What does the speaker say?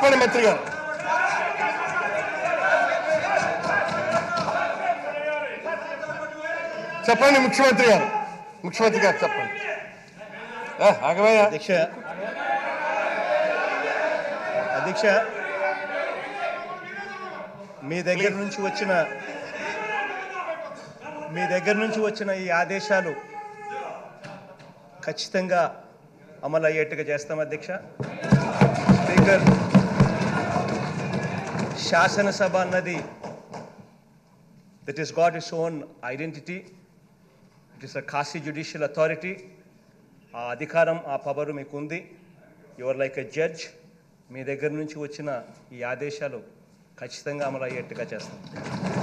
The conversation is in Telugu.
చెప్పండి మంత్రి గారు చెప్పండి ముఖ్యమంత్రి గారు ముఖ్యమంత్రి గారు చెప్పండి ఏ, ఆగవయ్యా అధ్యక్ష అధ్యక్ష మీ దగ్గర నుంచి వచ్చిన మీ దగ్గర నుంచి వచ్చిన ఈ ఆదేశాలు ఖచ్చితంగా అమలు అయ్యేట్టుగా చేస్తాం అధ్యక్ష స్పీకర్ శాసనసభ అన్నది that is got its own identity it is a quasi judicial authority ఆ అధికారం ఆ పవర్ మీకు ఉంది యువర్ లైక్ ఎ జడ్జ్ మీ దగ్గర నుంచి వచ్చిన ఈ ఆదేశాలు ఖచ్చితంగా అమలు అయ్యేట్టుగా చేస్తాం